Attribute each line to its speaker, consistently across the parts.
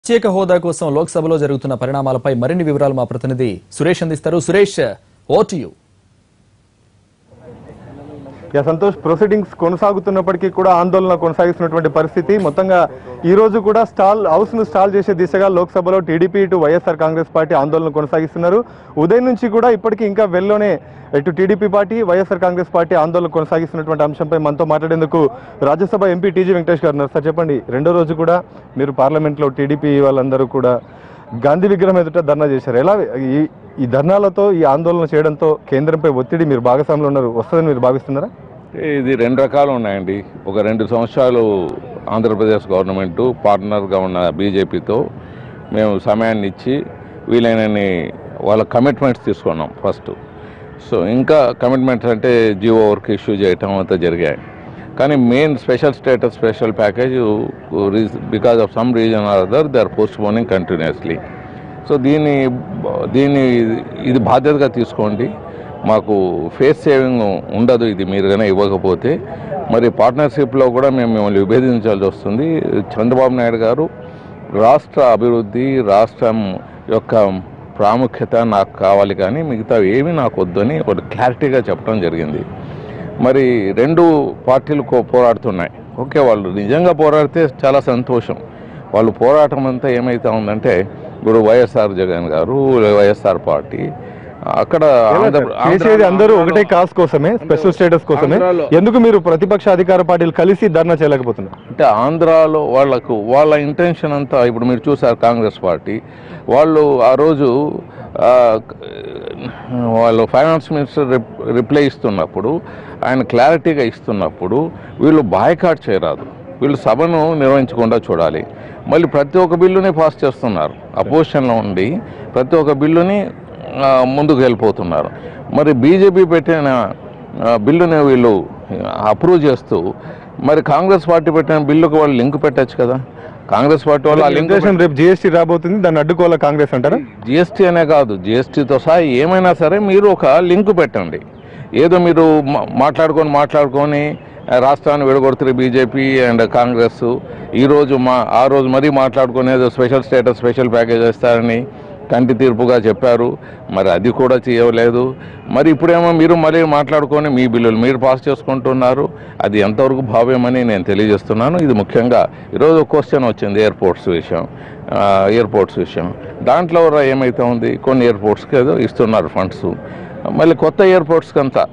Speaker 1: ప్రత్యేక హోదా కోసం లోక్సభలో జరుగుతున్న పరిణామాలపై మరిన్ని వివరాలు మా ప్రతినిధి సురేష్ అందిస్తారు సురేష్ ఓటు యు
Speaker 2: యా సంతోష్ ప్రొసీడింగ్స్ కొనసాగుతున్నప్పటికీ కూడా ఆందోళన కొనసాగిస్తున్నటువంటి పరిస్థితి మొత్తంగా ఈ రోజు కూడా స్టాల్ హౌస్ ను స్టాల్ చేసే దిశగా లోక్సభలో టీడీపీ ఇటు వైఎస్ఆర్ కాంగ్రెస్ పార్టీ ఆందోళన కొనసాగిస్తున్నారు ఉదయం నుంచి కూడా ఇప్పటికీ ఇంకా వెల్లోనే ఇటు TDP party YSR Congress party ఆందోళన కొనసాగిస్తున్నటువంటి అంశంపై మనతో మాట్లాడేందుకు రాజ్యసభ ఎంపీ టీజీ వెంకటేష్ గారు ఉన్నారు సార్ చెప్పండి రెండో రోజు కూడా మీరు పార్లమెంట్లో టీడీపీ వాళ్ళందరూ కూడా గాంధీ విగ్రహం ఎదుట ధర్నా చేశారు ఎలా ఈ ఈ ధర్నాలతో ఈ ఆందోళన చేయడంతో కేంద్రంపై ఒత్తిడి మీరు భాగస్వాములు ఉన్నారు వస్తుందని మీరు భావిస్తున్నారా
Speaker 3: ఇది రెండు రకాలు ఉన్నాయండి ఒక రెండు సంవత్సరాలు ఆంధ్రప్రదేశ్ గవర్నమెంట్ పార్ట్నర్గా ఉన్న బీజేపీతో మేము సమయాన్ని ఇచ్చి వీలైనన్ని వాళ్ళ కమిట్మెంట్స్ తీసుకున్నాం ఫస్ట్ సో ఇంకా కమిట్మెంట్స్ అంటే జియో వర్క్ ఇష్యూ చేయటం అంతా జరిగాయి కానీ main special status special package because of some reason or other they are postponing continuously so దీన్ని దీన్ని ఇది బాధ్యతగా తీసుకోండి మాకు ఫేస్ సేవింగ్ ఉండదు ఇది మీరు కనుక ఇవ్వకపోతే మరి పార్ట్నర్షిప్లో కూడా మేము మిమ్మల్ని విభేదించాల్సి వస్తుంది చంద్రబాబు నాయుడు గారు రాష్ట్ర అభివృద్ధి రాష్ట్రం యొక్క ప్రాముఖ్యత నాకు కావాలి కానీ మిగతా ఏమీ నాకు వద్దని ఒకటి క్లారిటీగా చెప్పడం జరిగింది మరి రెండు పార్టీలు కో- పోరాడుతున్నాయి ఓకే వాళ్ళు నిజంగా పోరాడితే చాలా సంతోషం వాళ్ళు పోరాటం అంతా ఏమైతే ఉందంటే ఇప్పుడు వైఎస్ఆర్ జగన్ గారు వైఎస్ఆర్ పార్టీ అక్కడ ఆంధ్ర-
Speaker 2: చేసేది అందరూ
Speaker 3: ఆంధ్రాలో-
Speaker 2: ఒకటే కాస్ కోసమే స్పెషల్ స్టేటస్ కోసమే
Speaker 3: ఆంధ్రాలో-
Speaker 2: ఎందుకు మీరు ప్రతిపక్ష అధికార పార్టీలు కలిసి ధర్నా చేయలేకపోతున్నారు
Speaker 3: అంటే ఆంధ్రాలో వాళ్ళకు వాళ్ళ ఇంటెన్షన్ అంతా ఇప్పుడు మీరు చూసారు కాంగ్రెస్ పార్టీ వాళ్ళు ఆ రోజు ఆ, వాళ్ళు ఫైనాన్స్ మినిస్టర్ రిప్- రిప్లై ఇస్తున్నప్పుడు ఆయన క్లారిటీగా ఇస్తున్నప్పుడు వీళ్ళు బాయ్కాట్ చేయరాదు వీళ్ళు సభను నిర్వహించకుండా చూడాలి మళ్ళీ ప్రతి ఒక్క బిల్లుని పాస్ చేస్తున్నారు అపోజిషన్లో ఉండి ప్రతి ఒక్క బిల్లుని ఆ, ముందుకు వెళ్ళిపోతున్నారు మరి బీజేపీ పెట్టిన ఆ, బిల్లుని వీళ్ళు అప్రూవ్ చేస్తూ మరి కాంగ్రెస్ పార్టీ పెట్టిన బిల్లుకు వాళ్ళు లింక్ పెట్టచ్చు కదా కాంగ్రెస్ పార్టీ వాళ్ళు ఆ లింక్
Speaker 2: ఉద్దేశం రేపు జిఎస్టీ రాబోతుంది దాన్ని అడ్డుకోవాలా కాంగ్రెస్ అంటారా
Speaker 3: జిఎస్టీ అనే కాదు జిఎస్టీతో సహా ఏమైనా సరే మీరు ఒక లింక్ పెట్టండి ఏదో మీరు మా- మాట్లాడుకొని మాట్లాడుకొని ఆ, రాష్ట్రాన్ని విడగొడుతున్న బీజేపీ అండ్ కాంగ్రెస్ ఈరోజు మా ఆ రోజు మరీ మాట్లాడుకొని ఏదో స్పెషల్ స్టేటస్ స్పెషల్ ప్యాకేజ్ ఇస్తారని కంటి తీర్పుగా చెప్పారు మరి అది కూడా చేయలేదు మరి ఇప్పుడేమో మీరు మళ్ళీ మాట్లాడుకొని మీ బిల్లులు మీరు పాస్ చేసుకుంటున్నారు అది ఎంతవరకు భావ్యమని నేను తెలియజేస్తున్నాను ఇది ముఖ్యంగా ఈరోజు ఒక క్వశ్చన్ వచ్చింది ఎయిర్పోర్ట్స్ విషయం ఆ, ఎయిర్పోర్ట్స్ విషయం దాంట్లో రా ఏమైతే ఉంది కొన్ని ఎయిర్పోర్ట్స్కి ఏదో ఇస్తున్నారు ఫండ్స్ మళ్ళీ కొత్త ఎయిర్పోర్ట్స్కి అంతా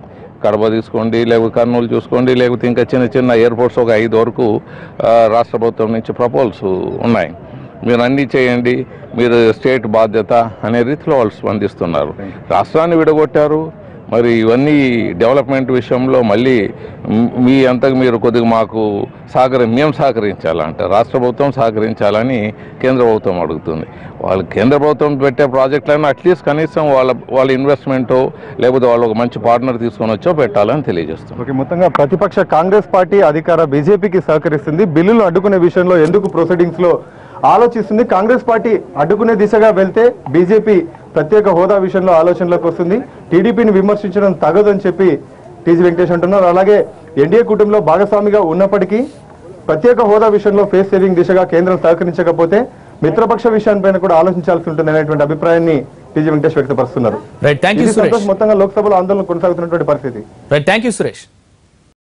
Speaker 3: కడప తీసుకోండి లేకపోతే కర్నూలు చూసుకోండి లేకపోతే ఇంకా చిన్న చిన్న ఎయిర్పోర్ట్స్ ఒక ఐదు వరకు ఆ, రాష్ట్ర ప్రభుత్వం నుంచి ప్రపోజల్స్ ఉన్నాయి మీరు అన్నీ చేయండి మీరు స్టేట్ బాధ్యత అనే రీతిలో వాళ్ళు స్పందిస్తున్నారు రాష్ట్రాన్ని విడగొట్టారు మరి ఇవన్నీ డెవలప్మెంట్ విషయంలో మళ్ళీ మ్- మీ అంతకు మీరు కొద్దిగా మాకు సహకరి మేము సహకరించాలంట రాష్ట్ర ప్రభుత్వం సహకరించాలని కేంద్ర ప్రభుత్వం అడుగుతుంది వాళ్ళు కేంద్ర ప్రభుత్వం పెట్టే ప్రాజెక్టులను అట్లీస్ట్ కనీసం వాళ్ళ వాళ్ళ ఇన్వెస్ట్మెంటో లేకపోతే వాళ్ళు ఒక మంచి పార్ట్నర్ తీసుకొని వచ్చో పెట్టాలని తెలియజేస్తుంది
Speaker 2: ఓకే మొత్తంగా ప్రతిపక్ష కాంగ్రెస్ పార్టీ అధికార బీజేపీకి సహకరిస్తుంది బిల్లులు అడ్డుకునే విషయంలో ఎందుకు ప్రొసీడింగ్స్ లో ఆలోచిస్తుంది కాంగ్రెస్ పార్టీ అడ్డుకునే దిశగా వెళ్తే బీజేపీ ప్రత్యేక హోదా విషయంలో ఆలోచనలోకి వస్తుంది టీడీపీని విమర్శించడం తగదని చెప్పి టీజీ వెంకటేష్ అంటున్నారు అలాగే ఎన్డీఏ కూటమిలో భాగస్వామిగా ఉన్నప్పటికీ ప్రత్యేక హోదా విషయంలో ఫేస్ సేవింగ్ దిశగా కేంద్రం సహకరించకపోతే మిత్రపక్ష విషయానిపైన కూడా ఆలోచించాల్సి ఉంటుంది అనేటువంటి అభిప్రాయాన్ని టీజీ వెంకటేష్ వ్యక్తపరుస్తున్నారు
Speaker 1: రైట్ థ్యాంక్ యూ
Speaker 2: ఇది
Speaker 1: సురేష్
Speaker 2: సంతోష్ మొత్తంగా లోక్సభలో ఆందోళన కొనసాగుతున్నటువంటి పరిస్థితి
Speaker 1: రైట్ థ్యాంక్ యూ సురేష్